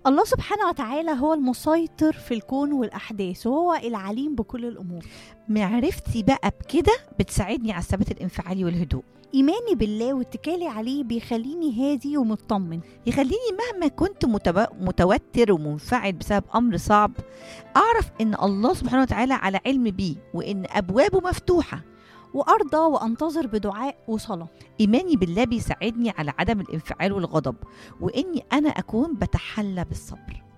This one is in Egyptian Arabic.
الله سبحانه وتعالى هو المسيطر في الكون والأحداث وهو العليم بكل الأمور معرفتي بقى بكده بتساعدني على الثبات الانفعالي والهدوء إيماني بالله واتكالي عليه بيخليني هادي ومطمن يخليني مهما كنت متب... متوتر ومنفعل بسبب امر صعب اعرف ان الله سبحانه وتعالى على علم بيه وان ابوابه مفتوحه وأرضى وأنتظر بدعاء وصلاة ايماني بالله بيساعدني على عدم الانفعال والغضب واني انا اكون بتحلى بالصبر